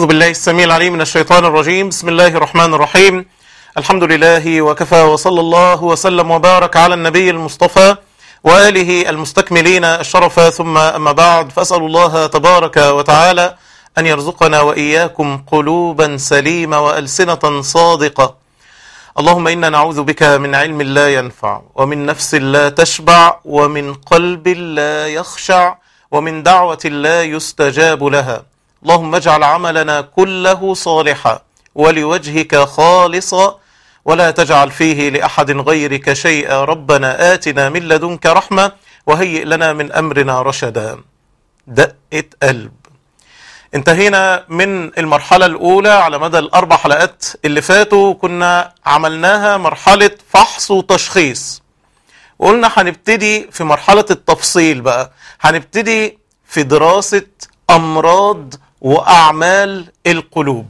بالله السميع العليم من الشيطان الرجيم بسم الله الرحمن الرحيم الحمد لله وكفى وصلى الله وسلم وبارك على النبي المصطفى وآله المستكملين الشرف ثم أما بعد فأسأل الله تبارك وتعالى أن يرزقنا وإياكم قلوبا سليمة وألسنة صادقة اللهم إنا نعوذ بك من علم لا ينفع ومن نفس لا تشبع ومن قلب لا يخشع ومن دعوة لا يستجاب لها اللهم اجعل عملنا كله صالحا ولوجهك خالصا ولا تجعل فيه لأحد غيرك شيئا ربنا آتنا من لدنك رحمة وهيئ لنا من أمرنا رشدا دقة قلب انتهينا من المرحلة الأولى على مدى الأربع حلقات اللي فاتوا كنا عملناها مرحلة فحص وتشخيص وقلنا هنبتدي في مرحلة التفصيل بقى هنبتدي في دراسة أمراض وأعمال القلوب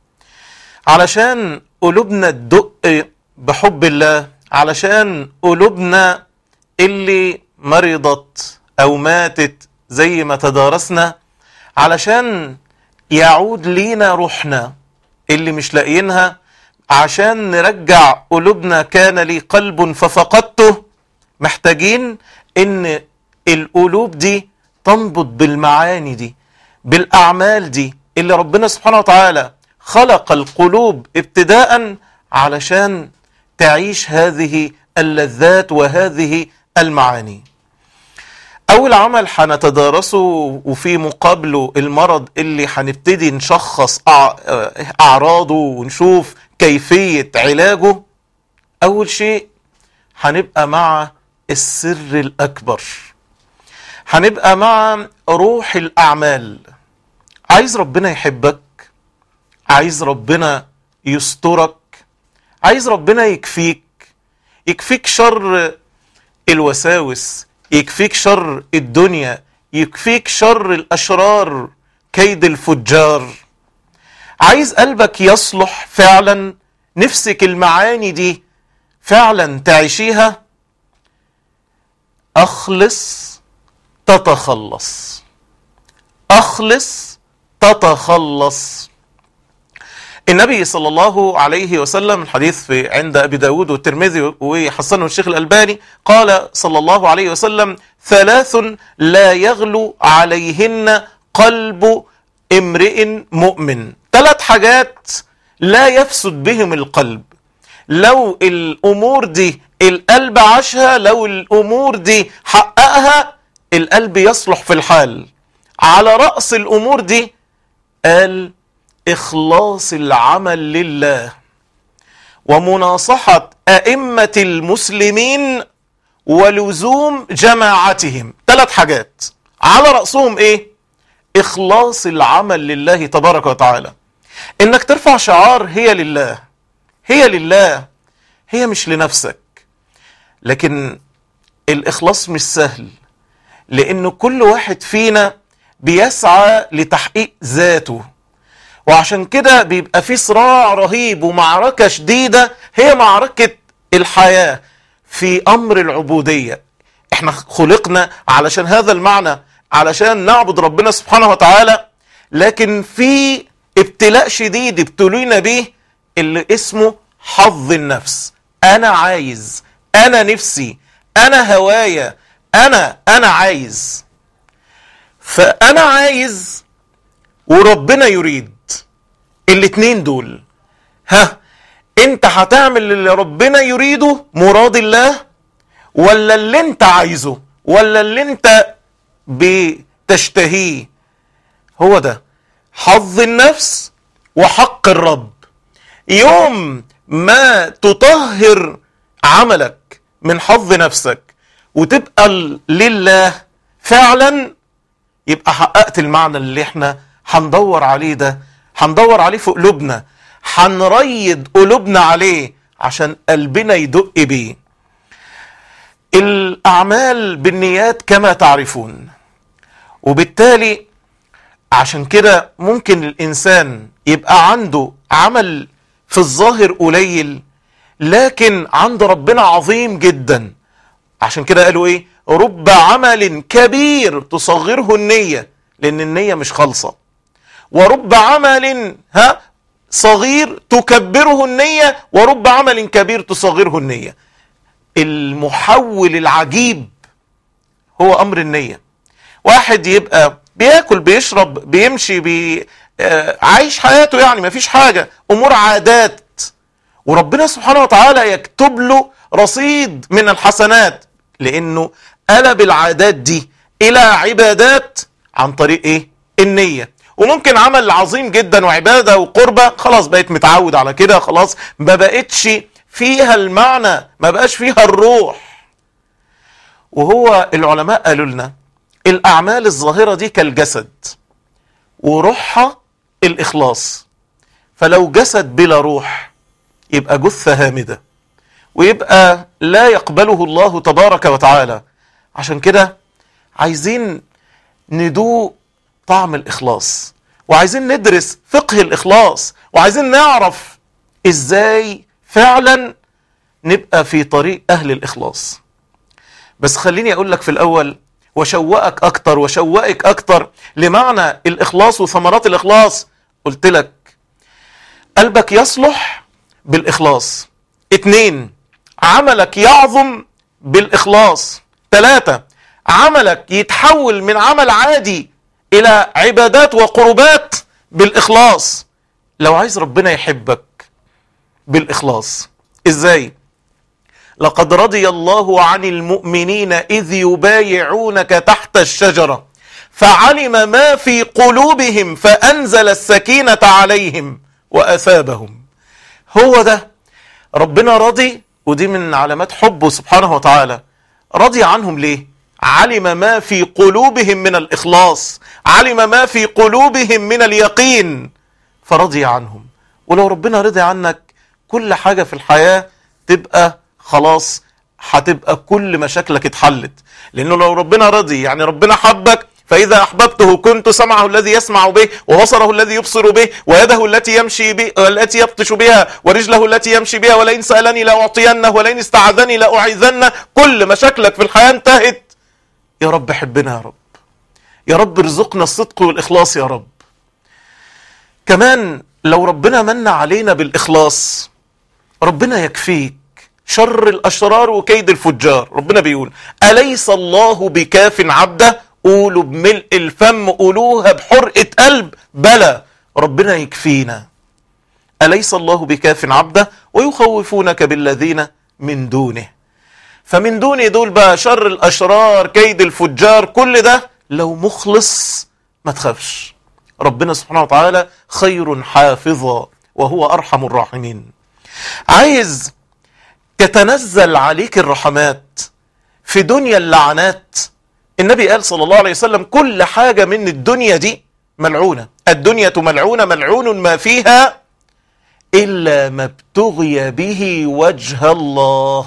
علشان قلوبنا تدق بحب الله علشان قلوبنا اللي مرضت أو ماتت زي ما تدارسنا علشان يعود لينا روحنا اللي مش لاقيينها عشان نرجع قلوبنا كان لي قلب ففقدته محتاجين ان القلوب دي تنبض بالمعاني دي بالاعمال دي اللي ربنا سبحانه وتعالى خلق القلوب ابتداء علشان تعيش هذه اللذات وهذه المعاني أول عمل هنتدارسه وفي مقابله المرض اللي هنبتدي نشخص أعراضه ونشوف كيفية علاجه أول شيء هنبقى مع السر الأكبر هنبقى مع روح الأعمال عايز ربنا يحبك عايز ربنا يسترك عايز ربنا يكفيك يكفيك شر الوساوس يكفيك شر الدنيا يكفيك شر الأشرار كيد الفجار عايز قلبك يصلح فعلا نفسك المعاني دي فعلا تعيشيها أخلص تتخلص أخلص تتخلص النبي صلى الله عليه وسلم الحديث في عند أبي داود والترمذي وحسنه الشيخ الألباني قال صلى الله عليه وسلم ثلاث لا يغلو عليهن قلب امرئ مؤمن ثلاث حاجات لا يفسد بهم القلب لو الأمور دي القلب عاشها لو الأمور دي حققها القلب يصلح في الحال على رأس الأمور دي قال إخلاص العمل لله ومناصحة أئمة المسلمين ولزوم جماعتهم ثلاث حاجات على رأسهم إيه؟ إخلاص العمل لله تبارك وتعالى إنك ترفع شعار هي لله هي لله هي مش لنفسك لكن الإخلاص مش سهل لأنه كل واحد فينا بيسعى لتحقيق ذاته وعشان كده بيبقى في صراع رهيب ومعركة شديدة هي معركة الحياة في أمر العبودية احنا خلقنا علشان هذا المعنى علشان نعبد ربنا سبحانه وتعالى لكن في ابتلاء شديد ابتلينا به اللي اسمه حظ النفس انا عايز انا نفسي انا هوايا انا انا عايز فانا عايز وربنا يريد الاتنين دول ها انت هتعمل اللي ربنا يريده مراد الله ولا اللي انت عايزه ولا اللي انت بتشتهيه هو ده حظ النفس وحق الرب يوم ما تطهر عملك من حظ نفسك وتبقى لله فعلا يبقى حققت المعنى اللي احنا هندور عليه ده هندور عليه في قلوبنا هنريد قلوبنا عليه عشان قلبنا يدق بيه الأعمال بالنيات كما تعرفون وبالتالي عشان كده ممكن الإنسان يبقى عنده عمل في الظاهر قليل لكن عند ربنا عظيم جدا عشان كده قالوا ايه رب عمل كبير تصغره النية لأن النية مش خالصة ورب عمل ها صغير تكبره النية ورب عمل كبير تصغره النية المحول العجيب هو أمر النية واحد يبقى بياكل بيشرب بيمشي بي آه، عايش حياته يعني ما فيش حاجة أمور عادات وربنا سبحانه وتعالى يكتب له رصيد من الحسنات لأنه قلب العادات دي إلى عبادات عن طريق إيه؟ النية وممكن عمل عظيم جدا وعبادة وقربة خلاص بقيت متعود على كده خلاص ما بقتش فيها المعنى ما بقاش فيها الروح وهو العلماء قالوا لنا الأعمال الظاهرة دي كالجسد وروحها الإخلاص فلو جسد بلا روح يبقى جثة هامدة ويبقى لا يقبله الله تبارك وتعالى عشان كده عايزين ندوق طعم الإخلاص وعايزين ندرس فقه الإخلاص وعايزين نعرف إزاي فعلا نبقى في طريق أهل الإخلاص بس خليني أقول لك في الأول وشوقك أكتر وشوقك أكتر لمعنى الإخلاص وثمرات الإخلاص قلت لك قلبك يصلح بالإخلاص اتنين عملك يعظم بالإخلاص ثلاثة عملك يتحول من عمل عادي إلى عبادات وقربات بالإخلاص لو عايز ربنا يحبك بالإخلاص إزاي؟ لقد رضي الله عن المؤمنين إذ يبايعونك تحت الشجرة فعلم ما في قلوبهم فأنزل السكينة عليهم وأثابهم هو ده ربنا راضي ودي من علامات حبه سبحانه وتعالى رضي عنهم ليه علم ما في قلوبهم من الإخلاص علم ما في قلوبهم من اليقين فرضي عنهم ولو ربنا رضي عنك كل حاجة في الحياة تبقى خلاص هتبقى كل مشاكلك اتحلت لأنه لو ربنا رضي يعني ربنا حبك فإذا أحببته كنت سمعه الذي يسمع به وبصره الذي يبصر به ويده التي يمشي به التي يبطش بها ورجله التي يمشي بها ولئن سألني لأعطينه ولئن استعاذني لأعيذنه كل مشاكلك في الحياة انتهت يا رب حبنا يا رب يا رب ارزقنا الصدق والإخلاص يا رب كمان لو ربنا من علينا بالإخلاص ربنا يكفيك شر الأشرار وكيد الفجار ربنا بيقول أليس الله بكاف عبده قولوا بملء الفم قولوها بحرقة قلب بلى ربنا يكفينا أليس الله بكاف عبده ويخوفونك بالذين من دونه فمن دون دول بقى شر الأشرار كيد الفجار كل ده لو مخلص ما تخافش ربنا سبحانه وتعالى خير حافظا وهو أرحم الراحمين عايز تتنزل عليك الرحمات في دنيا اللعنات النبي قال صلى الله عليه وسلم كل حاجة من الدنيا دي ملعونة الدنيا ملعونة ملعون ما فيها إلا ما ابتغي به وجه الله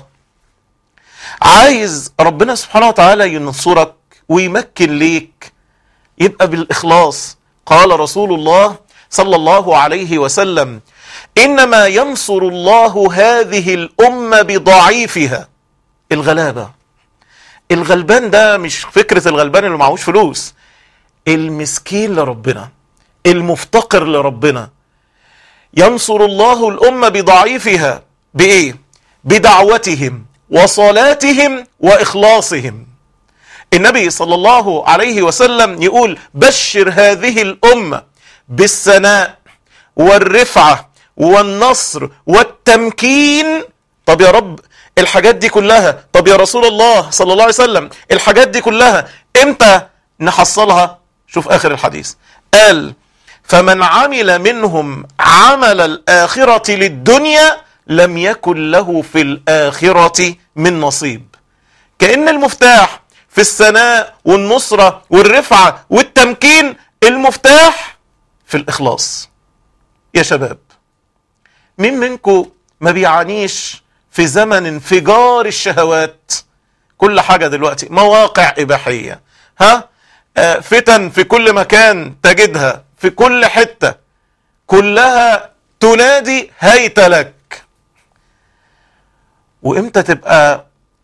عايز ربنا سبحانه وتعالى ينصرك ويمكن ليك يبقى بالإخلاص قال رسول الله صلى الله عليه وسلم إنما ينصر الله هذه الأمة بضعيفها الغلابة الغلبان ده مش فكرة الغلبان اللي معهوش فلوس المسكين لربنا المفتقر لربنا ينصر الله الأمة بضعيفها بإيه؟ بدعوتهم وصلاتهم وإخلاصهم النبي صلى الله عليه وسلم يقول بشر هذه الأمة بالسناء والرفعة والنصر والتمكين طب يا رب الحاجات دي كلها طب يا رسول الله صلى الله عليه وسلم الحاجات دي كلها امتى نحصلها شوف آخر الحديث قال فمن عمل منهم عمل الآخرة للدنيا لم يكن له في الآخرة من نصيب كأن المفتاح في الثناء والنصرة والرفعة والتمكين المفتاح في الإخلاص يا شباب مين منكم ما بيعانيش في زمن انفجار الشهوات كل حاجة دلوقتي مواقع إباحية ها آه فتن في كل مكان تجدها في كل حتة كلها تنادي هيت لك وامتى تبقى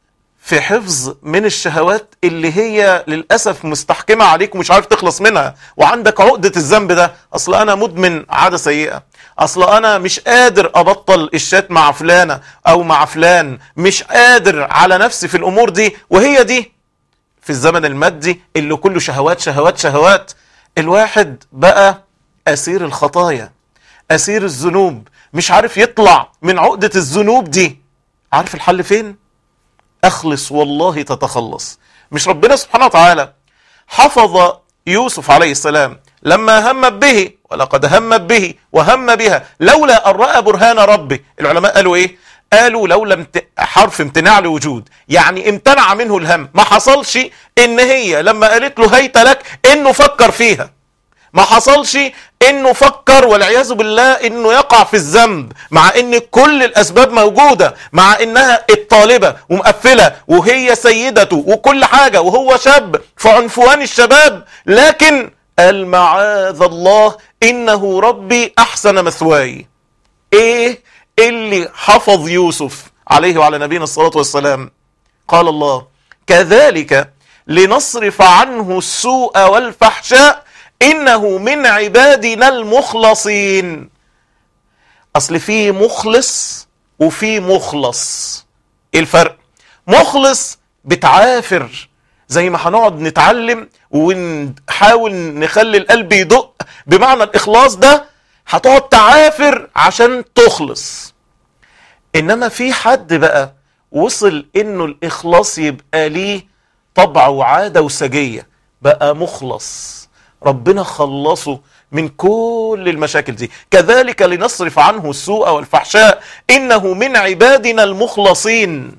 في حفظ من الشهوات اللي هي للأسف مستحكمة عليك ومش عارف تخلص منها وعندك عقدة الذنب ده أصل أنا مدمن عادة سيئة أصل أنا مش قادر أبطل الشات مع فلانة أو مع فلان مش قادر على نفسي في الأمور دي وهي دي في الزمن المادي اللي كله شهوات شهوات شهوات الواحد بقى أسير الخطايا أسير الذنوب مش عارف يطلع من عقدة الذنوب دي عارف الحل فين؟ أخلص والله تتخلص مش ربنا سبحانه وتعالى حفظ يوسف عليه السلام لما هم به ولقد هم به وهم بها لولا أن رأى برهان ربه العلماء قالوا إيه قالوا لولا امت... حرف امتناع لوجود يعني امتنع منه الهم ما حصلش ان هي لما قالت له هيت لك انه فكر فيها ما حصلش انه فكر والعياذ بالله انه يقع في الذنب مع ان كل الاسباب موجودة مع انها الطالبة ومقفلة وهي سيدته وكل حاجة وهو شاب في عنفوان الشباب لكن قال معاذ الله انه ربي احسن مثواي ايه اللي حفظ يوسف عليه وعلى نبينا الصلاة والسلام قال الله كذلك لنصرف عنه السوء والفحشاء إنه من عبادنا المخلصين أصل في مخلص وفي مخلص إيه الفرق مخلص بتعافر زي ما هنقعد نتعلم ونحاول نخلي القلب يدق بمعنى الإخلاص ده هتقعد تعافر عشان تخلص إنما في حد بقى وصل إنه الإخلاص يبقى ليه طبع وعادة وسجية بقى مخلص ربنا خلصه من كل المشاكل دي كذلك لنصرف عنه السوء والفحشاء إنه من عبادنا المخلصين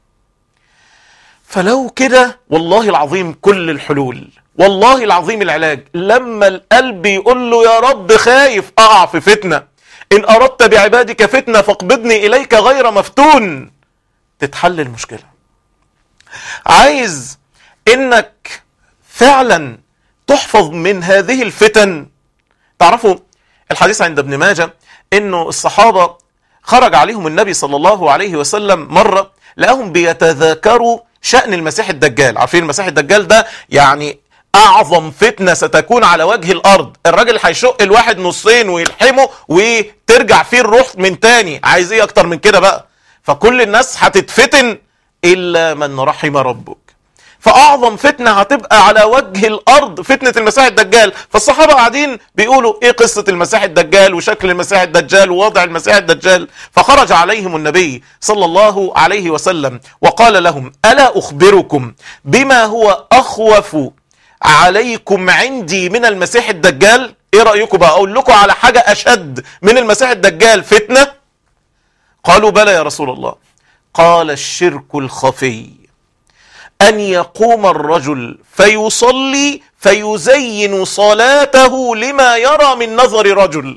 فلو كده والله العظيم كل الحلول والله العظيم العلاج لما القلب يقول له يا رب خايف أقع في فتنة إن أردت بعبادك فتنة فاقبضني إليك غير مفتون تتحل المشكلة عايز إنك فعلا تحفظ من هذه الفتن تعرفوا الحديث عند ابن ماجه انه الصحابة خرج عليهم النبي صلى الله عليه وسلم مرة لقاهم بيتذاكروا شأن المسيح الدجال عارفين المسيح الدجال ده يعني اعظم فتنة ستكون على وجه الارض الراجل هيشق الواحد نصين ويلحمه وترجع فيه الروح من تاني عايز ايه اكتر من كده بقى فكل الناس هتتفتن الا من رحم ربك فاعظم فتنه هتبقى على وجه الارض فتنه المسيح الدجال فالصحابه قاعدين بيقولوا ايه قصه المسيح الدجال وشكل المسيح الدجال ووضع المسيح الدجال فخرج عليهم النبي صلى الله عليه وسلم وقال لهم الا اخبركم بما هو اخوف عليكم عندي من المسيح الدجال ايه رايكم بقى اقول لكم على حاجه اشد من المسيح الدجال فتنه قالوا بلى يا رسول الله قال الشرك الخفي أن يقوم الرجل فيصلي فيزين صلاته لما يرى من نظر رجل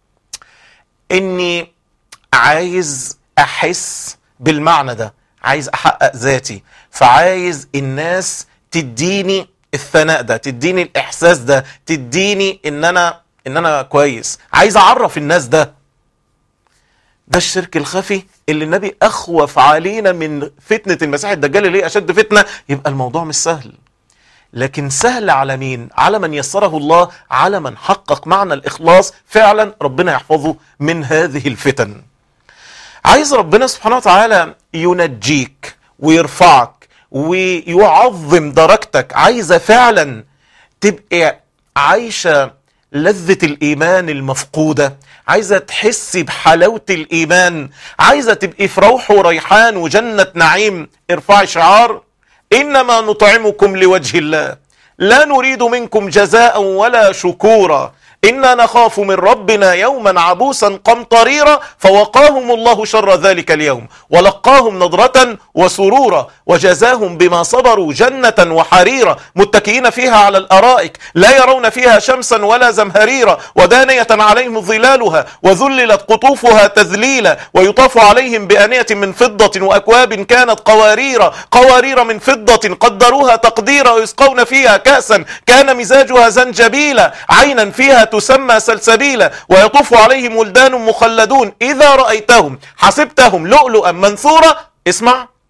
إني عايز أحس بالمعنى ده عايز أحقق ذاتي فعايز الناس تديني الثناء ده تديني الإحساس ده تديني إن أنا إن أنا كويس عايز أعرف الناس ده ده الشرك الخفي اللي النبي اخوف علينا من فتنة المسيح الدجال اللي هي اشد فتنة يبقى الموضوع مش سهل لكن سهل على مين على من يسره الله على من حقق معنى الاخلاص فعلا ربنا يحفظه من هذه الفتن عايز ربنا سبحانه وتعالى ينجيك ويرفعك ويعظم درجتك عايزة فعلا تبقى عايشة لذة الإيمان المفقودة عايزة تحسي بحلاوة الإيمان عايزة تبقي في روح وريحان وجنة نعيم ارفعي شعار إنما نطعمكم لوجه الله لا نريد منكم جزاء ولا شكورا إنا نخاف من ربنا يوما عبوسا قمطريرا فوقاهم الله شر ذلك اليوم ولقاهم نضرة وسرورا وجزاهم بما صبروا جنة وحريرا متكئين فيها على الأرائك لا يرون فيها شمسا ولا زمهريرا ودانية عليهم ظلالها وذللت قطوفها تذليلا ويطاف عليهم بأنية من فضة وأكواب كانت قواريرا قوارير من فضة قدروها تقديرا ويسقون فيها كأسا كان مزاجها زنجبيلا عينا فيها تسمى سلسبيلا ويطوف عليهم ولدان مخلدون إذا رأيتهم حسبتهم لؤلؤا منثورا اسمع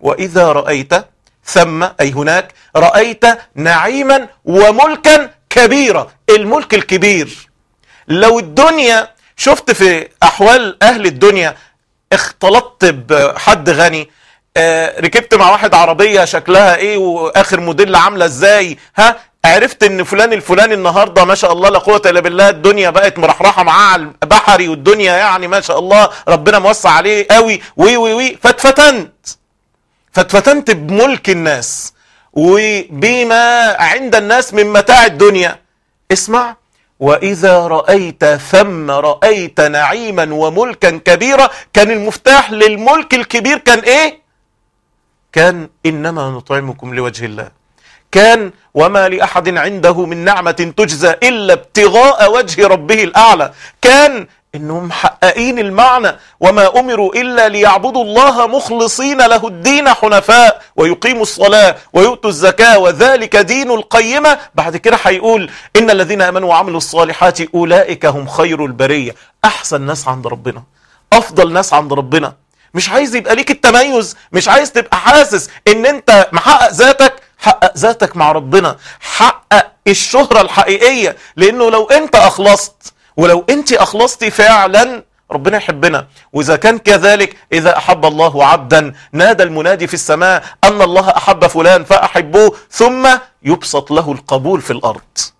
وإذا رأيت ثم أي هناك رأيت نعيما وملكا كبيرا الملك الكبير لو الدنيا شفت في أحوال أهل الدنيا اختلطت بحد غني آه، ركبت مع واحد عربية شكلها ايه واخر موديل عاملة ازاي ها عرفت ان فلان الفلاني النهارده ما شاء الله لا قوه الا بالله الدنيا بقت مرحرحه معاه على البحري والدنيا يعني ما شاء الله ربنا موسع عليه قوي وي وي وي فاتفتنت فاتفتنت بملك الناس وبما عند الناس من متاع الدنيا اسمع وإذا رأيت ثم رأيت نعيما وملكا كبيرا كان المفتاح للملك الكبير كان ايه كان إنما نطعمكم لوجه الله كان وما لأحد عنده من نعمة تجزى إلا ابتغاء وجه ربه الأعلى كان إنهم محققين المعنى وما أمروا إلا ليعبدوا الله مخلصين له الدين حنفاء ويقيموا الصلاة ويؤتوا الزكاة وذلك دين القيمة بعد كده هيقول إن الذين آمنوا وعملوا الصالحات أولئك هم خير البرية أحسن ناس عند ربنا أفضل ناس عند ربنا مش عايز يبقى ليك التميز مش عايز تبقى حاسس ان انت محقق ذاتك حقق ذاتك مع ربنا حقق الشهرة الحقيقية لانه لو انت اخلصت ولو انت اخلصتي فعلا ربنا يحبنا واذا كان كذلك اذا احب الله عبدا نادى المنادي في السماء ان الله احب فلان فاحبوه ثم يبسط له القبول في الارض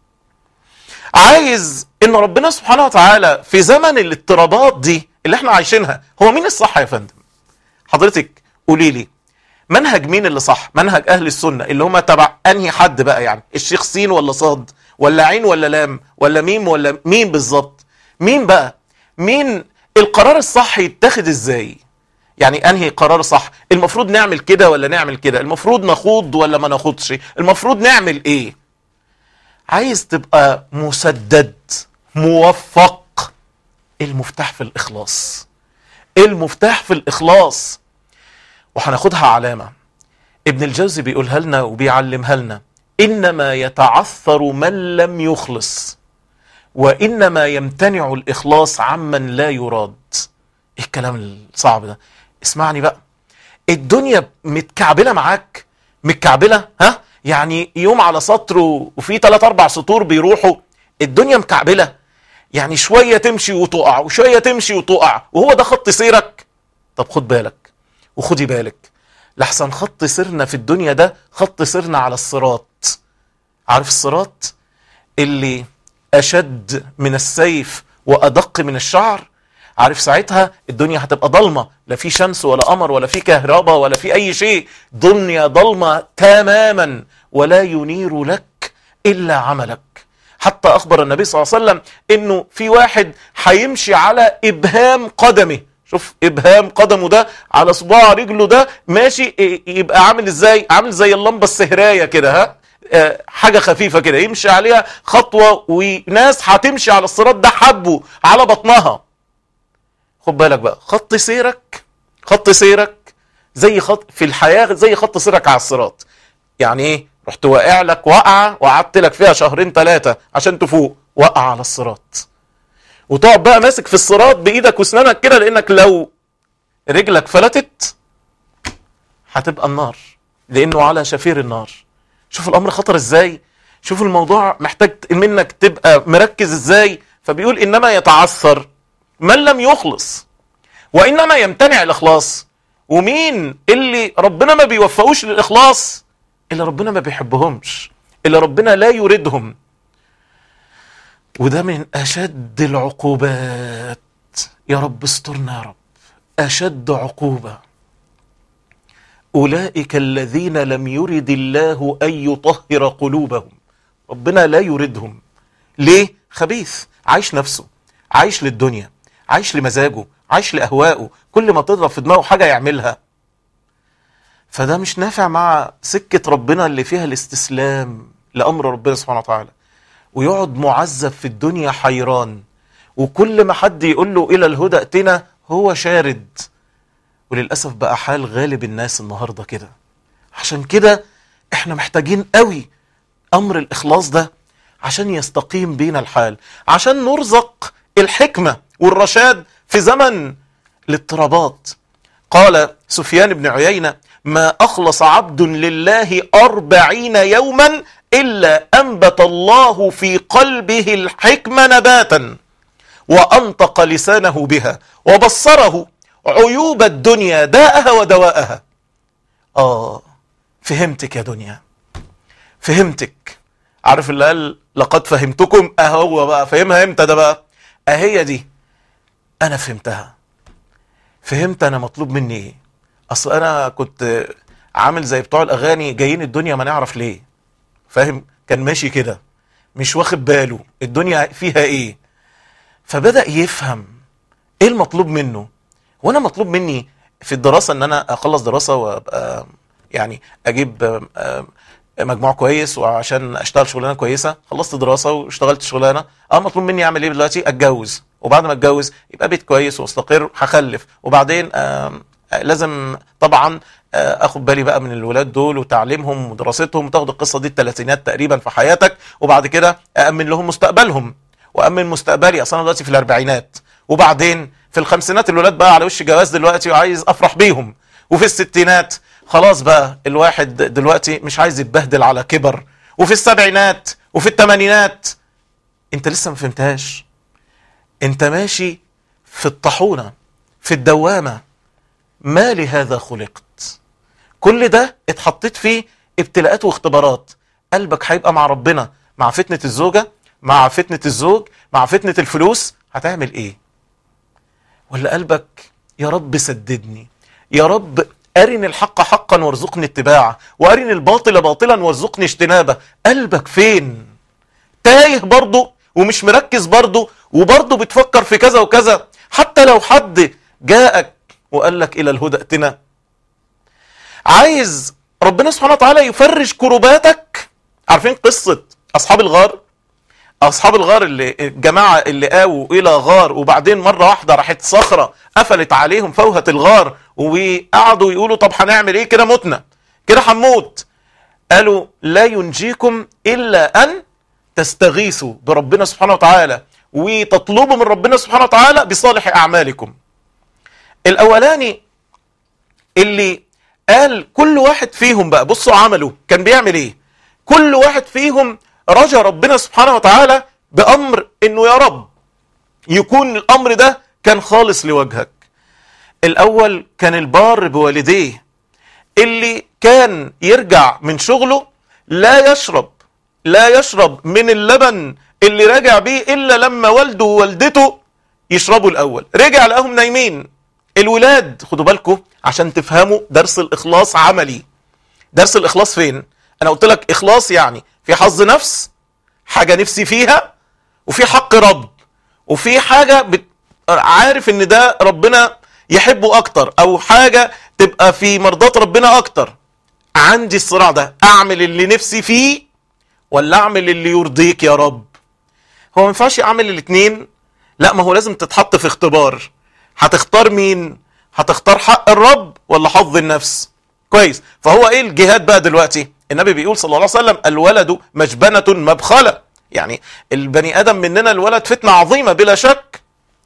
عايز ان ربنا سبحانه وتعالى في زمن الاضطرابات دي اللي احنا عايشينها هو مين الصح يا فندم حضرتك قولي لي منهج مين اللي صح منهج اهل السنه اللي هم تبع انهي حد بقى يعني الشيخ سين ولا صاد ولا عين ولا لام ولا ميم ولا مين بالظبط مين بقى مين القرار الصح يتخذ ازاي يعني انهي قرار صح المفروض نعمل كده ولا نعمل كده المفروض نخوض ولا ما نخوضش المفروض نعمل ايه عايز تبقى مسدد موفق المفتاح في الاخلاص المفتاح في الاخلاص وهناخدها علامة ابن الجوزي بيقولها لنا وبيعلمها لنا إنما يتعثر من لم يخلص وإنما يمتنع الإخلاص عمن لا يراد إيه الكلام الصعب ده اسمعني بقى الدنيا متكعبلة معاك متكعبلة ها يعني يوم على سطر وفي ثلاث أربع سطور بيروحوا الدنيا مكعبلة يعني شوية تمشي وتقع وشوية تمشي وتقع وهو ده خط سيرك طب خد بالك وخدي بالك لحسن خط سيرنا في الدنيا ده خط سيرنا على الصراط عارف الصراط اللي أشد من السيف وأدق من الشعر عارف ساعتها الدنيا هتبقى ضلمة لا في شمس ولا قمر ولا في كهرباء ولا في أي شيء دنيا ضلمة تماما ولا ينير لك إلا عملك حتى أخبر النبي صلى الله عليه وسلم إنه في واحد هيمشي على إبهام قدمه شوف ابهام قدمه ده على صباع رجله ده ماشي يبقى عامل ازاي عامل زي اللمبه السهرايه كده ها آه حاجه خفيفه كده يمشي عليها خطوه وناس هتمشي على الصراط ده حبه على بطنها خد بالك بقى خط سيرك خط سيرك زي خط في الحياه زي خط سيرك على الصراط يعني ايه رحت واقع لك وقعه وقعدت لك فيها شهرين ثلاثه عشان تفوق وقع على الصراط وتقعد بقى ماسك في الصراط بايدك واسنانك كده لانك لو رجلك فلتت هتبقى النار لانه على شفير النار شوف الامر خطر ازاي شوف الموضوع محتاج منك تبقى مركز ازاي فبيقول انما يتعثر من لم يخلص وانما يمتنع الاخلاص ومين اللي ربنا ما بيوفقوش للاخلاص اللي ربنا ما بيحبهمش اللي ربنا لا يريدهم وده من أشد العقوبات يا رب استرنا يا رب أشد عقوبة أولئك الذين لم يرد الله أن يطهر قلوبهم ربنا لا يردهم ليه؟ خبيث عايش نفسه عايش للدنيا عايش لمزاجه عايش لأهوائه كل ما تضرب في دماغه حاجة يعملها فده مش نافع مع سكة ربنا اللي فيها الاستسلام لأمر ربنا سبحانه وتعالى ويقعد معذب في الدنيا حيران وكل ما حد يقول له إلى الهدى ائتنا هو شارد وللأسف بقى حال غالب الناس النهاردة كده عشان كده احنا محتاجين قوي أمر الإخلاص ده عشان يستقيم بينا الحال عشان نرزق الحكمة والرشاد في زمن الاضطرابات قال سفيان بن عيينة ما أخلص عبد لله أربعين يوما إلا أنبت الله في قلبه الحكمة نباتا وأنطق لسانه بها وبصره عيوب الدنيا داءها ودواءها آه فهمتك يا دنيا فهمتك عارف اللي قال لقد فهمتكم اهو بقى فهمها امتى ده بقى اهي دي انا فهمتها فهمت انا مطلوب مني ايه اصل انا كنت عامل زي بتوع الاغاني جايين الدنيا ما نعرف ليه فاهم كان ماشي كده مش واخد باله الدنيا فيها ايه فبدأ يفهم ايه المطلوب منه وانا مطلوب مني في الدراسة ان انا اخلص دراسة وابقى يعني اجيب آم، آم، مجموع كويس وعشان اشتغل شغلانه كويسه خلصت دراسه واشتغلت شغلانه اه مطلوب مني اعمل ايه دلوقتي اتجوز وبعد ما اتجوز يبقى بيت كويس واستقر هخلف وبعدين آم، آه، لازم طبعا آه، اخد بالي بقى من الولاد دول وتعليمهم ودراستهم وتاخد القصه دي الثلاثينات تقريبا في حياتك وبعد كده اامن لهم مستقبلهم وامن مستقبلي اصلا أنا دلوقتي في الاربعينات وبعدين في الخمسينات الولاد بقى على وش جواز دلوقتي وعايز افرح بيهم وفي الستينات خلاص بقى الواحد دلوقتي مش عايز يتبهدل على كبر وفي السبعينات وفي الثمانينات انت لسه ما فهمتهاش انت ماشي في الطاحونه في الدوامه ما لهذا خلقت كل ده اتحطيت فيه ابتلاءات واختبارات قلبك هيبقى مع ربنا مع فتنة الزوجة مع فتنة الزوج مع فتنة الفلوس هتعمل ايه ولا قلبك يا رب سددني يا رب أرني الحق حقا وارزقني اتباعه وأرني الباطل باطلا وارزقني اجتنابه قلبك فين تايه برضه ومش مركز برضه وبرضه بتفكر في كذا وكذا حتى لو حد جاءك وقال لك إلى الهدى ائتنا عايز ربنا سبحانه وتعالى يفرج كرباتك عارفين قصة أصحاب الغار أصحاب الغار اللي الجماعة اللي آووا إلى غار وبعدين مرة واحدة راحت صخرة قفلت عليهم فوهة الغار وقعدوا يقولوا طب هنعمل إيه كده متنا كده هنموت قالوا لا ينجيكم إلا أن تستغيثوا بربنا سبحانه وتعالى وتطلبوا من ربنا سبحانه وتعالى بصالح أعمالكم الأولاني اللي قال كل واحد فيهم بقى بصوا عمله كان بيعمل ايه كل واحد فيهم رجا ربنا سبحانه وتعالى بأمر انه يا رب يكون الأمر ده كان خالص لوجهك الأول كان البار بوالديه اللي كان يرجع من شغله لا يشرب لا يشرب من اللبن اللي راجع بيه إلا لما والده ووالدته يشربوا الأول رجع لقاهم نايمين الولاد خدوا بالكم عشان تفهموا درس الإخلاص عملي درس الإخلاص فين أنا قلت لك إخلاص يعني في حظ نفس حاجة نفسي فيها وفي حق رب وفي حاجة بت... عارف ان ده ربنا يحبه اكتر او حاجة تبقى في مرضات ربنا اكتر عندي الصراع ده اعمل اللي نفسي فيه ولا اعمل اللي يرضيك يا رب هو ما ينفعش اعمل الاثنين لا ما هو لازم تتحط في اختبار هتختار مين هتختار حق الرب ولا حظ النفس كويس فهو ايه الجهاد بقى دلوقتي النبي بيقول صلى الله عليه وسلم الولد مجبنة مبخلة يعني البني ادم مننا الولد فتنة عظيمة بلا شك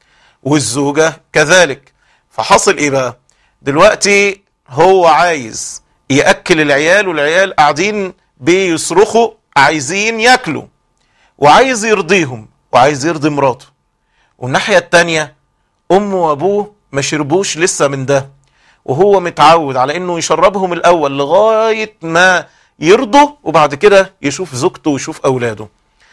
والزوجة كذلك فحصل ايه بقى دلوقتي هو عايز يأكل العيال والعيال قاعدين بيصرخوا عايزين ياكلوا وعايز يرضيهم وعايز يرضي مراته والناحية التانية امه وابوه ما شربوش لسه من ده وهو متعود على انه يشربهم الاول لغاية ما يرضوا وبعد كده يشوف زوجته ويشوف اولاده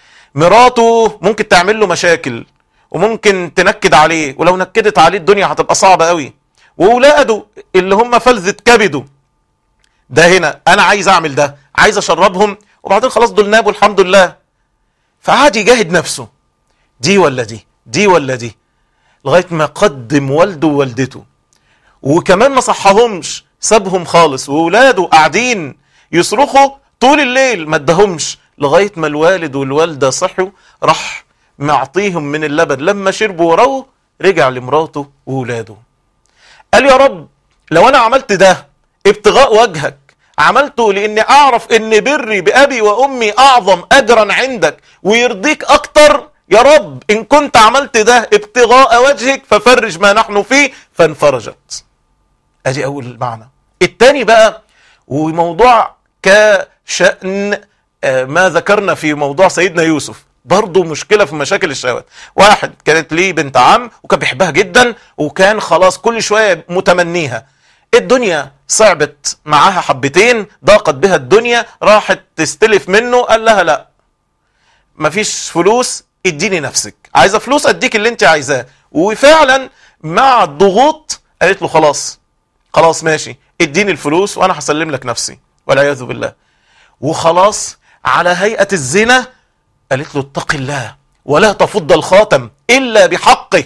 مراته ممكن تعمل له مشاكل وممكن تنكد عليه ولو نكدت عليه الدنيا هتبقى صعبة قوي وولاده اللي هم فلذة كبده ده هنا انا عايز اعمل ده عايز اشربهم وبعدين خلاص دول نابوا الحمد لله فقعد يجاهد نفسه دي ولا دي دي ولا دي لغاية ما قدم والده ووالدته وكمان ما صحهمش سابهم خالص وولاده قاعدين يصرخوا طول الليل ما ادهمش لغاية ما الوالد والوالدة صحوا راح معطيهم من اللبن لما شربوا وروه رجع لمراته وولاده قال يا رب لو انا عملت ده ابتغاء وجهك عملته لاني اعرف ان بري بابي وامي اعظم اجرا عندك ويرضيك اكتر يا رب ان كنت عملت ده ابتغاء وجهك ففرج ما نحن فيه فانفرجت ادي اول معنى التاني بقى وموضوع كشأن آه، ما ذكرنا في موضوع سيدنا يوسف برضه مشكلة في مشاكل الشهوات واحد كانت ليه بنت عم وكان بيحبها جدا وكان خلاص كل شوية متمنيها الدنيا صعبت معاها حبتين ضاقت بها الدنيا راحت تستلف منه قال لها لا مفيش فلوس اديني نفسك عايزه فلوس اديك اللي انت عايزاه وفعلا مع الضغوط قالت له خلاص خلاص ماشي اديني الفلوس وانا هسلم لك نفسي والعياذ بالله وخلاص على هيئه الزنا قالت له اتق الله ولا تفض الخاتم الا بحقه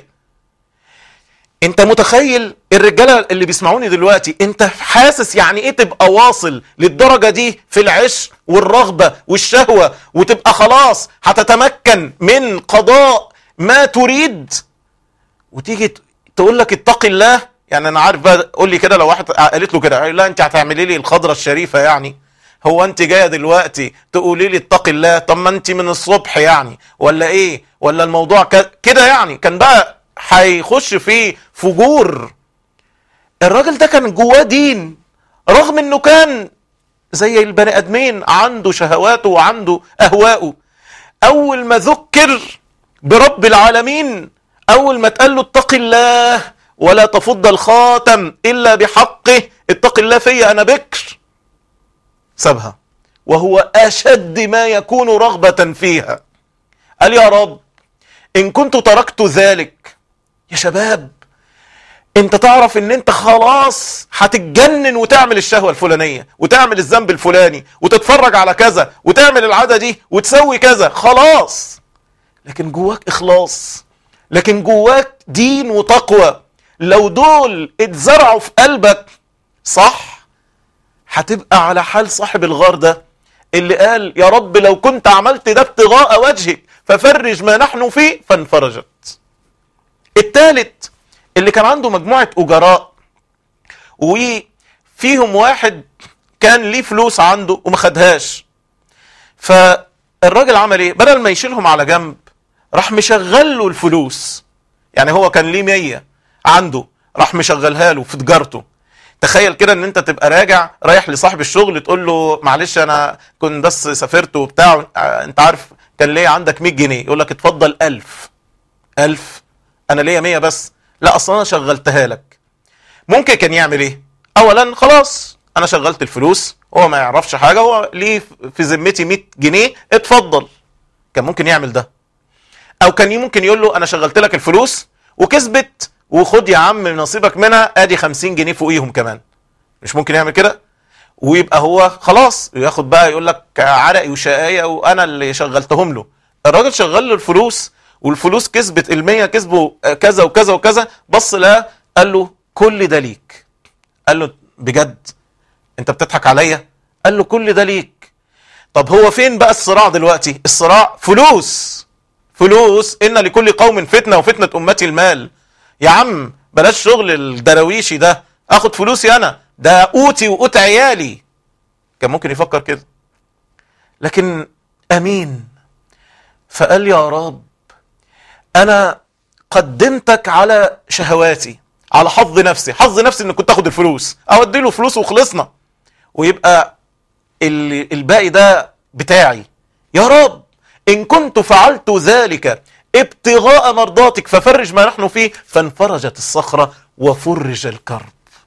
انت متخيل الرجاله اللي بيسمعوني دلوقتي انت حاسس يعني ايه تبقى واصل للدرجه دي في العشق والرغبه والشهوه وتبقى خلاص هتتمكن من قضاء ما تريد وتيجي ت- تقول لك اتقي الله يعني انا عارف بقى قول لي كده لو واحد قالت له كده لا انت هتعملي لي الخضره الشريفه يعني هو انت جايه دلوقتي تقولي لي اتقي الله طب ما انت من الصبح يعني ولا ايه ولا الموضوع ك- كده يعني كان بقى هيخش في فجور الراجل ده كان جواه دين رغم انه كان زي البني ادمين عنده شهواته وعنده اهواءه اول ما ذكر برب العالمين اول ما تقال له اتق الله ولا تفض الخاتم الا بحقه اتق الله فيا انا بكر سابها وهو اشد ما يكون رغبه فيها قال يا رب ان كنت تركت ذلك يا شباب انت تعرف ان انت خلاص هتتجنن وتعمل الشهوة الفلانية وتعمل الذنب الفلاني وتتفرج على كذا وتعمل العادة دي وتسوي كذا خلاص لكن جواك اخلاص لكن جواك دين وتقوى لو دول اتزرعوا في قلبك صح هتبقى على حال صاحب الغار ده اللي قال يا رب لو كنت عملت ده ابتغاء وجهك ففرج ما نحن فيه فانفرجت التالت اللي كان عنده مجموعة أجراء وفيهم واحد كان ليه فلوس عنده وما خدهاش فالراجل عمل ايه بدل ما يشيلهم على جنب راح مشغل له الفلوس يعني هو كان ليه مية عنده راح مشغلها له في تجارته تخيل كده ان انت تبقى راجع رايح لصاحب الشغل تقول له معلش انا كنت بس سافرت وبتاع آه، انت عارف كان ليا عندك 100 جنيه يقول لك اتفضل 1000 1000 انا ليا 100 بس لا اصلا انا شغلتها لك ممكن كان يعمل ايه اولا خلاص انا شغلت الفلوس هو ما يعرفش حاجه هو ليه في ذمتي 100 جنيه اتفضل كان ممكن يعمل ده او كان ممكن يقول له انا شغلت لك الفلوس وكسبت وخد يا عم نصيبك منها ادي 50 جنيه فوقيهم كمان مش ممكن يعمل كده ويبقى هو خلاص ياخد بقى يقول لك عرقي وشقاية وانا اللي شغلتهم له الراجل شغل له الفلوس والفلوس كسبت المية كسبوا كذا وكذا وكذا بص لا قال له كل ده ليك قال له بجد انت بتضحك عليا قال له كل ده ليك طب هو فين بقى الصراع دلوقتي الصراع فلوس فلوس ان لكل قوم فتنه وفتنه امتي المال يا عم بلاش شغل الدراويشي ده اخد فلوسي انا ده قوتي وقوت عيالي كان ممكن يفكر كده لكن امين فقال يا رب انا قدمتك على شهواتي على حظ نفسي حظ نفسي ان كنت اخد الفلوس او ادي له فلوس وخلصنا ويبقى ال- الباقي ده بتاعي يا رب ان كنت فعلت ذلك ابتغاء مرضاتك ففرج ما نحن فيه فانفرجت الصخرة وفرج الكرب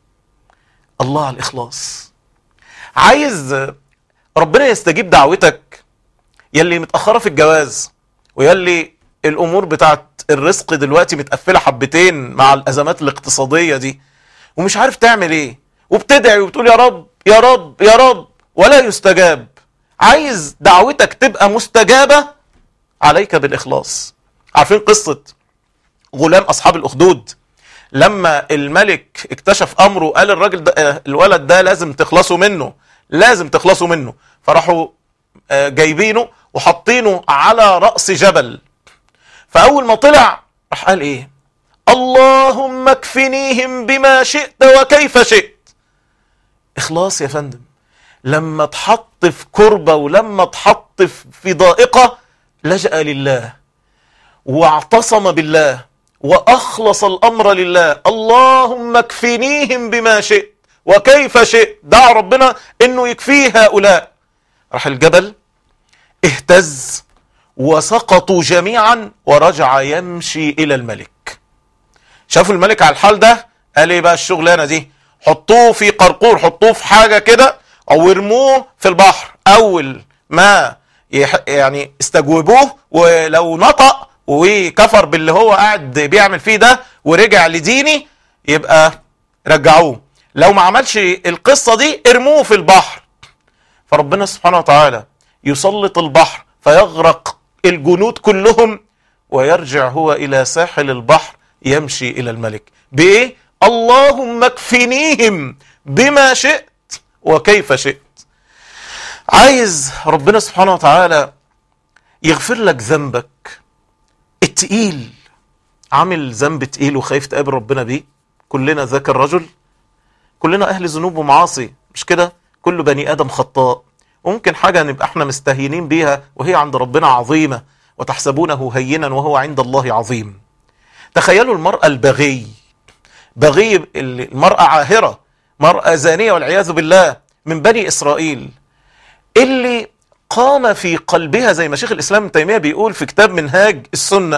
الله على الإخلاص عايز ربنا يستجيب دعوتك يلي متأخرة في الجواز ويلي الأمور بتاعت الرزق دلوقتي متقفلة حبتين مع الأزمات الاقتصادية دي ومش عارف تعمل ايه وبتدعي وبتقول يا رب يا رب يا رب ولا يستجاب عايز دعوتك تبقى مستجابة عليك بالإخلاص عارفين قصة غلام أصحاب الأخدود لما الملك اكتشف أمره قال الراجل ده آه، الولد ده لازم تخلصوا منه لازم تخلصوا منه فراحوا آه، جايبينه وحاطينه على رأس جبل فأول ما طلع راح قال إيه اللهم اكفنيهم بما شئت وكيف شئت إخلاص يا فندم لما اتحط في كربة ولما اتحط في- في ضائقة لجأ لله واعتصم بالله وأخلص الأمر لله اللهم اكفنيهم بما شئت وكيف شئت دعا ربنا انه يكفيه هؤلاء راح الجبل اهتز وسقطوا جميعا ورجع يمشي الى الملك شافوا الملك على الحال ده قال ايه بقى الشغلانه دي حطوه في قرقور حطوه في حاجه كده او ارموه في البحر اول ما يح يعني استجوبوه ولو نطق وكفر باللي هو قاعد بيعمل فيه ده ورجع لديني يبقى رجعوه لو ما عملش القصه دي ارموه في البحر فربنا سبحانه وتعالى يسلط البحر فيغرق الجنود كلهم ويرجع هو الى ساحل البحر يمشي الى الملك بايه اللهم اكفنيهم بما شئت وكيف شئت عايز ربنا سبحانه وتعالى يغفر لك ذنبك التقيل عامل ذنب تقيل وخايف تقابل ربنا بيه كلنا ذاك الرجل كلنا اهل ذنوب ومعاصي مش كده كل بني ادم خطاء وممكن حاجه نبقى احنا مستهينين بيها وهي عند ربنا عظيمه وتحسبونه هينا وهو عند الله عظيم تخيلوا المراه البغي بغي المراه عاهره مراه زانيه والعياذ بالله من بني اسرائيل اللي قام في قلبها زي ما شيخ الاسلام ابن تيميه بيقول في كتاب منهاج السنه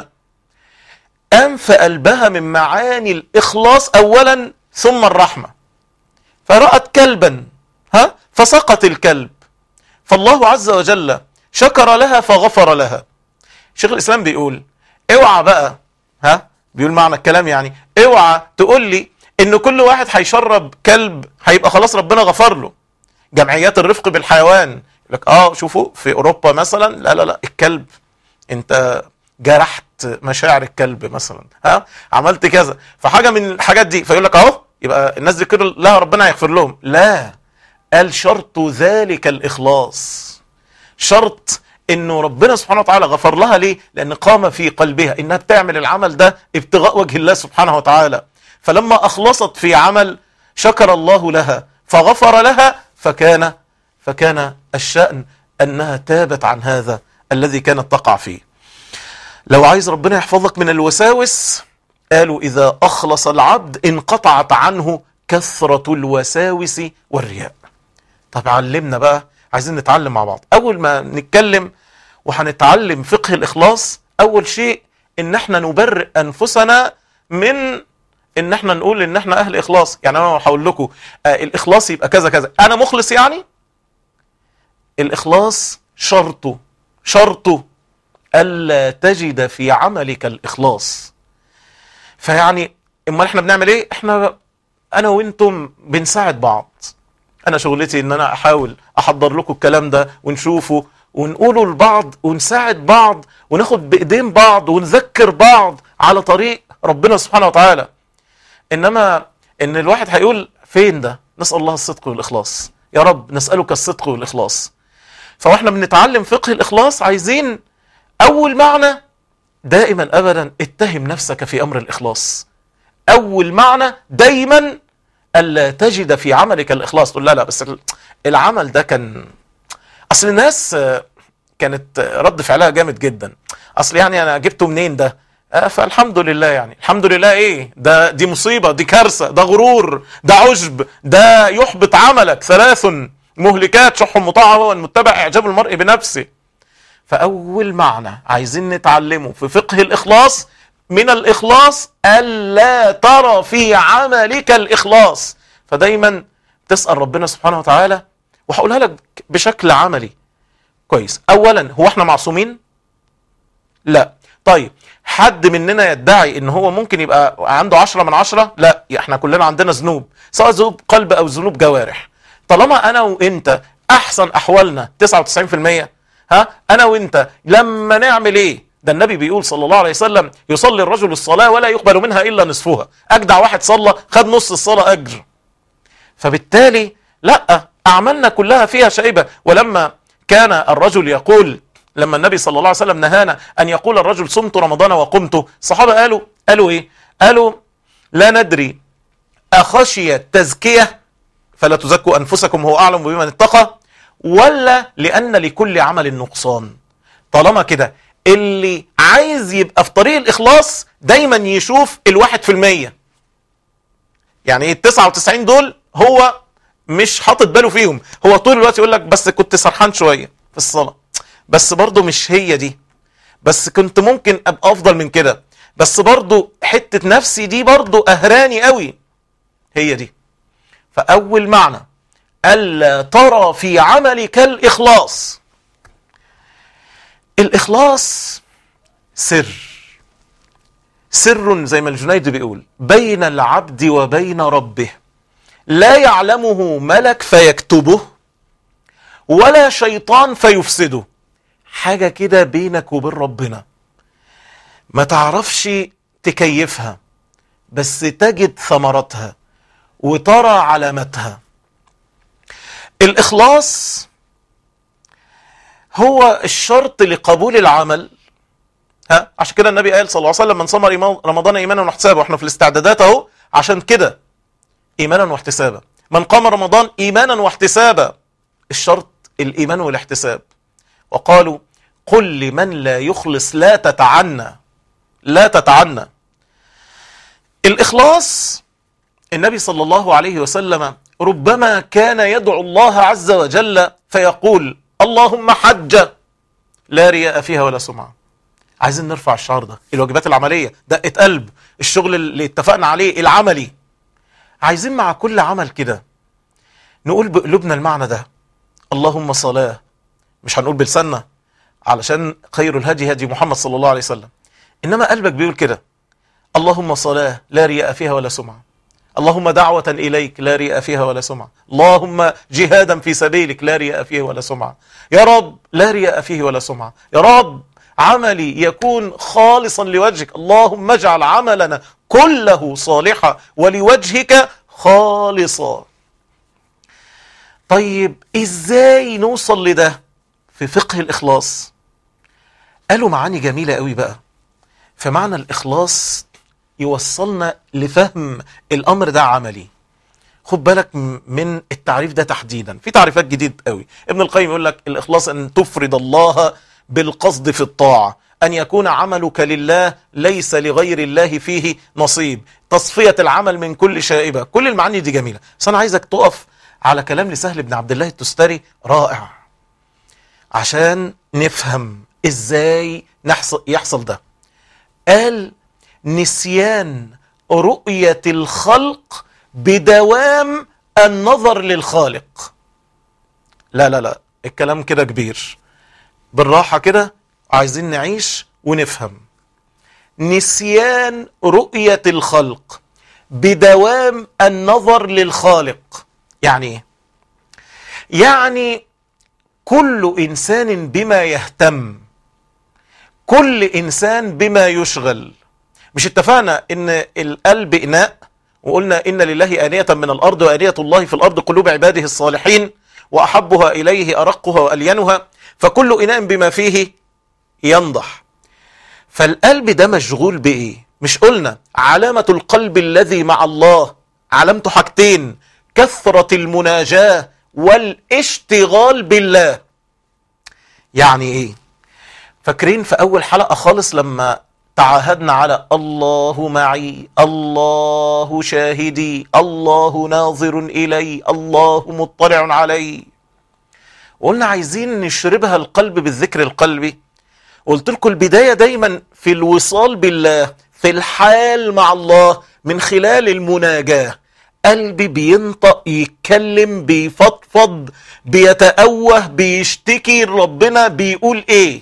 قام في قلبها من معاني الاخلاص اولا ثم الرحمه فرأت كلبا ها فسقط الكلب فالله عز وجل شكر لها فغفر لها شيخ الاسلام بيقول اوعى بقى ها بيقول معنى الكلام يعني اوعى تقول لي ان كل واحد هيشرب كلب هيبقى خلاص ربنا غفر له جمعيات الرفق بالحيوان يقول لك اه شوفوا في اوروبا مثلا لا لا لا الكلب انت جرحت مشاعر الكلب مثلا ها عملت كذا فحاجه من الحاجات دي فيقول لك اهو يبقى الناس دي كده لا ربنا يغفر لهم لا قال شرط ذلك الاخلاص شرط انه ربنا سبحانه وتعالى غفر لها ليه لان قام في قلبها انها بتعمل العمل ده ابتغاء وجه الله سبحانه وتعالى فلما اخلصت في عمل شكر الله لها فغفر لها فكان فكان الشأن انها تابت عن هذا الذي كانت تقع فيه لو عايز ربنا يحفظك من الوساوس قالوا إذا أخلص العبد انقطعت عنه كثرة الوساوس والرياء طب علمنا بقى عايزين نتعلم مع بعض أول ما نتكلم وهنتعلم فقه الإخلاص أول شيء إن احنا نبرئ أنفسنا من إن احنا نقول إن احنا أهل إخلاص يعني أنا هقول لكم آه الإخلاص يبقى كذا كذا أنا مخلص يعني الإخلاص شرطه شرطه ألا تجد في عملك الإخلاص فيعني امال احنا بنعمل ايه احنا انا وانتم بنساعد بعض انا شغلتي ان انا احاول احضر لكم الكلام ده ونشوفه ونقوله لبعض ونساعد بعض وناخد بايدين بعض ونذكر بعض على طريق ربنا سبحانه وتعالى انما ان الواحد هيقول فين ده نسال الله الصدق والاخلاص يا رب نسالك الصدق والاخلاص فاحنا بنتعلم فقه الاخلاص عايزين اول معنى دائما ابدا اتهم نفسك في امر الاخلاص اول معنى دايما الا تجد في عملك الاخلاص تقول لا لا بس العمل ده كان اصل الناس كانت رد فعلها جامد جدا اصل يعني انا جبته منين ده فالحمد لله يعني الحمد لله ايه ده دي مصيبه دي كارثه ده غرور ده عجب ده يحبط عملك ثلاث مهلكات شح مطاع والمتبع اعجاب المرء بنفسه فأول معنى عايزين نتعلمه في فقه الإخلاص من الإخلاص ألا ترى في عملك الإخلاص فدايما تسأل ربنا سبحانه وتعالى وهقولها لك بشكل عملي كويس أولا هو احنا معصومين لا طيب حد مننا يدعي ان هو ممكن يبقى عنده عشرة من عشرة لا احنا كلنا عندنا ذنوب سواء ذنوب قلب او ذنوب جوارح طالما انا وانت احسن احوالنا 99% ها انا وانت لما نعمل ايه ده النبي بيقول صلى الله عليه وسلم يصلي الرجل الصلاة ولا يقبل منها إلا نصفها أجدع واحد صلى خد نص الصلاة أجر فبالتالي لا أعمالنا كلها فيها شائبة ولما كان الرجل يقول لما النبي صلى الله عليه وسلم نهانا أن يقول الرجل صمت رمضان وقمت الصحابة قالوا قالوا إيه قالوا لا ندري أخشي التزكية فلا تزكوا أنفسكم هو أعلم بمن اتقى ولا لأن لكل عمل نقصان طالما كده اللي عايز يبقى في طريق الإخلاص دايما يشوف الواحد في المية يعني التسعة وتسعين دول هو مش حاطط باله فيهم هو طول الوقت يقول لك بس كنت سرحان شويه في الصلاه بس برضه مش هي دي بس كنت ممكن ابقى افضل من كده بس برضه حته نفسي دي برضه اهراني قوي هي دي فاول معنى الا ترى في عملك الاخلاص الاخلاص سر سر زي ما الجنيد بيقول بين العبد وبين ربه لا يعلمه ملك فيكتبه ولا شيطان فيفسده حاجة كده بينك وبين ربنا ما تعرفش تكيفها بس تجد ثمرتها وترى علامتها الإخلاص هو الشرط لقبول العمل ها عشان كده النبي قال صلى الله عليه وسلم من صام رمضان ايمانا واحتسابا واحنا في الاستعدادات اهو عشان كده ايمانا واحتسابا من قام رمضان ايمانا واحتسابا الشرط الايمان والاحتساب وقالوا قل لمن لا يخلص لا تتعنى لا تتعنى الاخلاص النبي صلى الله عليه وسلم ربما كان يدعو الله عز وجل فيقول اللهم حجه لا رياء فيها ولا سمعه عايزين نرفع الشعار ده الواجبات العملية دقة قلب الشغل اللي اتفقنا عليه العملي عايزين مع كل عمل كده نقول بقلوبنا المعنى ده اللهم صلاة مش هنقول بلساننا علشان خير الهدي هدي محمد صلى الله عليه وسلم إنما قلبك بيقول كده اللهم صلاة لا رياء فيها ولا سمعة اللهم دعوة إليك لا رياء فيها ولا سمعة اللهم جهادا في سبيلك لا رياء فيه ولا سمعة يا رب لا رياء فيه ولا سمعة يا رب عملي يكون خالصا لوجهك اللهم اجعل عملنا كله صالحا ولوجهك خالصا طيب ازاي نوصل لده في فقه الاخلاص قالوا معاني جميلة قوي بقى فمعنى الاخلاص يوصلنا لفهم الامر ده عملي خد بالك من التعريف ده تحديدا في تعريفات جديد قوي ابن القيم يقول لك الاخلاص ان تفرد الله بالقصد في الطاعة أن يكون عملك لله ليس لغير الله فيه نصيب تصفية العمل من كل شائبة كل المعاني دي جميلة بس أنا عايزك تقف على كلام لسهل بن عبد الله التستري رائع عشان نفهم إزاي نحصل يحصل ده قال نسيان رؤية الخلق بدوام النظر للخالق لا لا لا الكلام كده كبير بالراحة كده عايزين نعيش ونفهم نسيان رؤية الخلق بدوام النظر للخالق يعني ايه يعني كل انسان بما يهتم كل انسان بما يشغل مش اتفقنا ان القلب اناء وقلنا ان لله آنية من الارض وآنية الله في الارض قلوب عباده الصالحين واحبها اليه ارقها والينها فكل إناء بما فيه ينضح فالقلب ده مشغول بإيه مش قلنا علامة القلب الذي مع الله علامته حاجتين كثرة المناجاة والاشتغال بالله يعني ايه فاكرين في اول حلقة خالص لما تعاهدنا على الله معي الله شاهدي الله ناظر إلي الله مطلع علي وقلنا عايزين نشربها القلب بالذكر القلبي قلت لكم البداية دايما في الوصال بالله في الحال مع الله من خلال المناجاة قلبي بينطق يتكلم بيفضفض بيتأوه بيشتكي ربنا بيقول ايه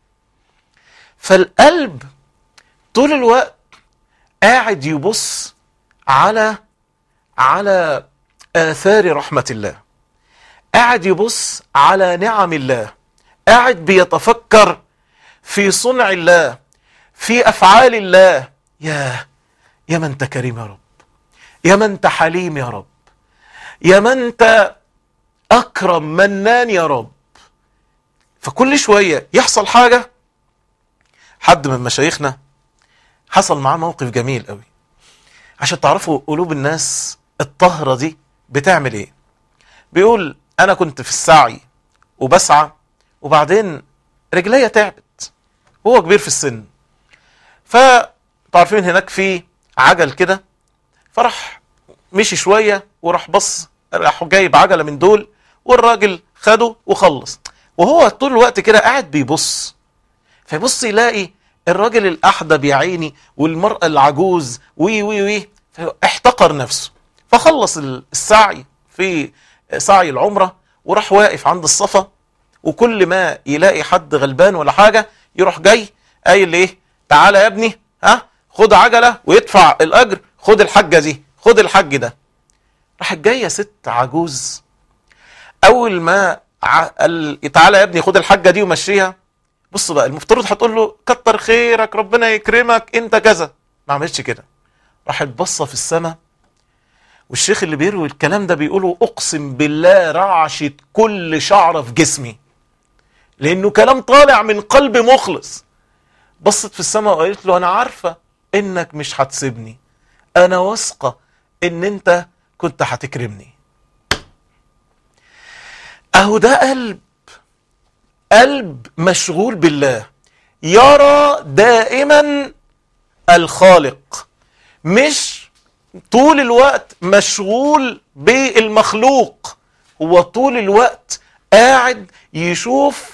فالقلب طول الوقت قاعد يبص على على آثار رحمة الله قاعد يبص على نعم الله قاعد بيتفكر في صنع الله في أفعال الله يا يا من انت كريم يا رب يا من انت حليم يا رب يا من انت أكرم منان يا رب فكل شوية يحصل حاجة حد من مشايخنا حصل معاه موقف جميل قوي عشان تعرفوا قلوب الناس الطهرة دي بتعمل ايه بيقول انا كنت في السعي وبسعى وبعدين رجليا تعبت هو كبير في السن فتعرفين هناك في عجل كده فراح مشي شوية وراح بص راح جايب عجله من دول والراجل خده وخلص وهو طول الوقت كده قاعد بيبص فيبص يلاقي الراجل الاحدب يا عيني والمراه العجوز وي وي وي احتقر نفسه فخلص السعي في سعي العمره وراح واقف عند الصفا وكل ما يلاقي حد غلبان ولا حاجه يروح جاي قايل ايه تعالى يا ابني ها خد عجله ويدفع الاجر خد الحجه دي خد الحج ده راحت جايه ست عجوز اول ما ع- قال تعالى يا ابني خد الحجه دي ومشيها بص بقى المفترض هتقول له كتر خيرك ربنا يكرمك انت كذا ما عملتش كده راحت بصه في السماء والشيخ اللي بيروي الكلام ده بيقوله اقسم بالله رعشت كل شعره في جسمي لانه كلام طالع من قلب مخلص بصت في السماء وقالت له انا عارفه انك مش هتسيبني انا واثقه ان انت كنت هتكرمني اهو ده قلب قلب مشغول بالله يرى دائما الخالق مش طول الوقت مشغول بالمخلوق هو طول الوقت قاعد يشوف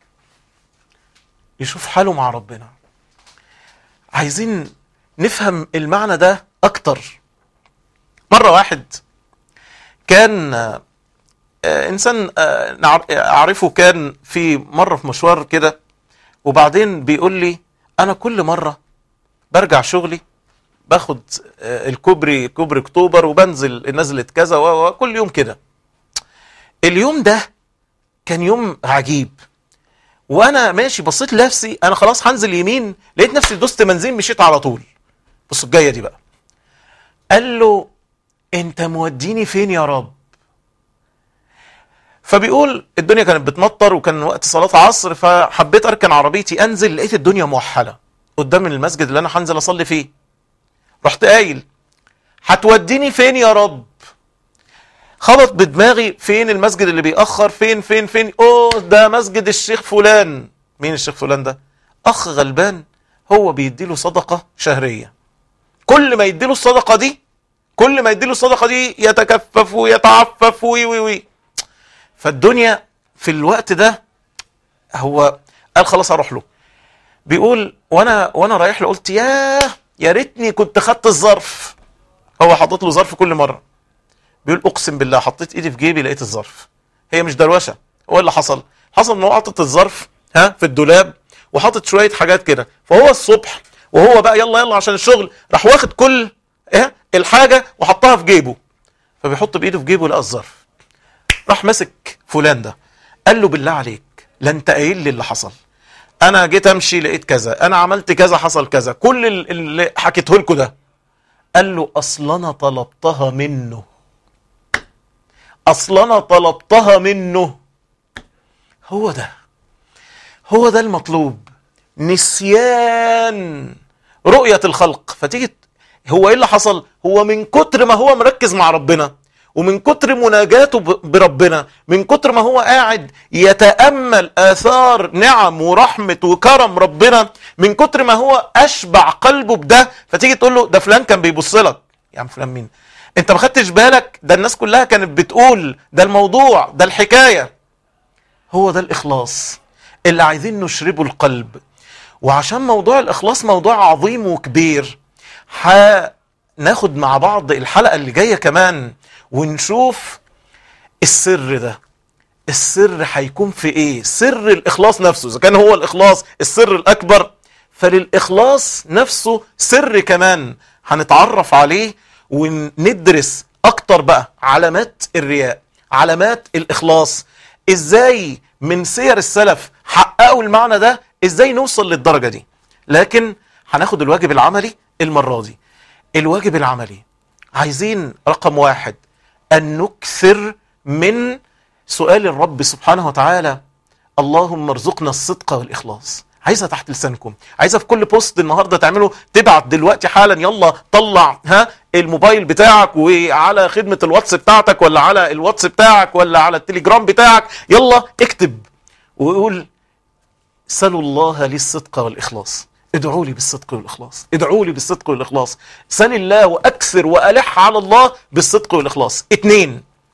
يشوف حاله مع ربنا عايزين نفهم المعنى ده اكتر مرة واحد كان آه، انسان آه، نعر- اعرفه كان في مرة في مشوار كده وبعدين بيقول لي انا كل مرة برجع شغلي باخد آه، الكوبري كوبري اكتوبر وبنزل نزلة كذا و- وكل يوم كده اليوم ده كان يوم عجيب وانا ماشي بصيت لنفسي انا خلاص هنزل يمين لقيت نفسي دوست بنزين مشيت على طول بصوا الجايه دي بقى قال له انت موديني فين يا رب فبيقول الدنيا كانت بتمطر وكان وقت صلاة عصر فحبيت اركن عربيتي انزل لقيت الدنيا موحلة قدام المسجد اللي انا هنزل اصلي فيه رحت قايل هتوديني فين يا رب خبط بدماغي فين المسجد اللي بيأخر فين فين فين اوه ده مسجد الشيخ فلان مين الشيخ فلان ده اخ غلبان هو بيديله صدقة شهرية كل ما يديله الصدقة دي كل ما يديله الصدقة دي يتكفف ويتعفف وي وي وي فالدنيا في الوقت ده هو قال خلاص اروح له بيقول وانا وانا رايح له قلت ياه يا ريتني كنت خدت الظرف هو حاطط له ظرف كل مره بيقول اقسم بالله حطيت ايدي في جيبي لقيت الظرف هي مش دروشه هو اللي حصل حصل ان هو حاطط الظرف ها في الدولاب وحاطط شويه حاجات كده فهو الصبح وهو بقى يلا يلا عشان الشغل راح واخد كل ايه الحاجه وحطها في جيبه فبيحط بايده في جيبه لقى الظرف راح ماسك فلان ده قال له بالله عليك لا انت قايل لي اللي حصل انا جيت امشي لقيت كذا انا عملت كذا حصل كذا كل ال- اللي حكيته لكم ده قال له اصل انا طلبتها منه اصل انا طلبتها منه هو ده هو ده المطلوب نسيان رؤية الخلق فتيجي ت- هو ايه اللي حصل هو من كتر ما هو مركز مع ربنا ومن كتر مناجاته ب- بربنا من كتر ما هو قاعد يتأمل آثار نعم ورحمة وكرم ربنا من كتر ما هو أشبع قلبه بده فتيجي تقول له ده فلان كان بيبص لك يا عم فلان مين انت ما خدتش بالك ده الناس كلها كانت بتقول ده الموضوع ده الحكاية هو ده الإخلاص اللي عايزين نشربه القلب وعشان موضوع الإخلاص موضوع عظيم وكبير هناخد مع بعض الحلقة اللي جاية كمان ونشوف السر ده السر هيكون في ايه سر الإخلاص نفسه إذا كان هو الإخلاص السر الأكبر فللإخلاص نفسه سر كمان هنتعرف عليه وندرس أكتر بقى علامات الرياء علامات الإخلاص إزاي من سير السلف حققوا المعنى ده إزاي نوصل للدرجة دي لكن هناخد الواجب العملي المرة دي الواجب العملي عايزين رقم واحد أن نكثر من سؤال الرب سبحانه وتعالى اللهم ارزقنا الصدق والإخلاص عايزها تحت لسانكم عايزها في كل بوست النهارده تعمله تبعت دلوقتي حالا يلا طلع ها الموبايل بتاعك وعلى خدمه الواتس بتاعتك ولا على الواتس بتاعك ولا على التليجرام بتاعك يلا اكتب وقول سلوا الله لي الصدق والإخلاص ادعوا لي بالصدق والإخلاص ادعوا لي بالصدق والإخلاص سل الله وأكثر وألح على الله بالصدق والإخلاص اتنين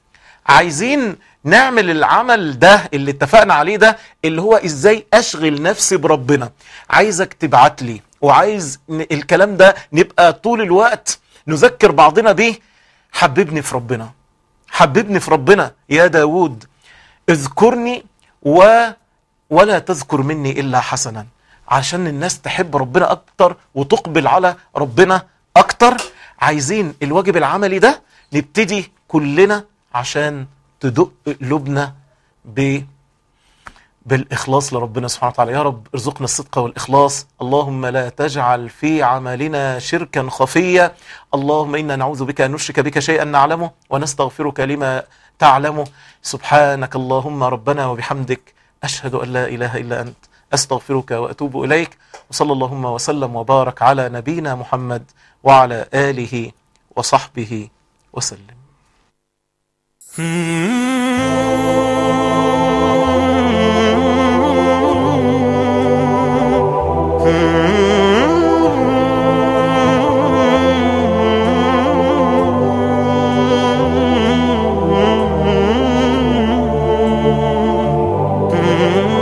عايزين نعمل العمل ده اللي اتفقنا عليه ده اللي هو ازاي اشغل نفسي بربنا عايزك تبعت لي وعايز ن- الكلام ده نبقى طول الوقت نذكر بعضنا بيه حببني في ربنا حببني في ربنا يا داود اذكرني و ولا تذكر مني إلا حسنا عشان الناس تحب ربنا أكتر وتقبل على ربنا أكتر عايزين الواجب العملي ده نبتدي كلنا عشان تدق قلوبنا ب بالإخلاص لربنا سبحانه وتعالى يا رب ارزقنا الصدق والإخلاص اللهم لا تجعل في عملنا شركا خفيا اللهم إنا نعوذ بك أن نشرك بك شيئا نعلمه ونستغفرك لما تعلمه سبحانك اللهم ربنا وبحمدك أشهد أن لا إله إلا أنت أستغفرك وأتوب إليك وصلى اللهم وسلم وبارك على نبينا محمد وعلى آله وصحبه وسلم Mm-hmm.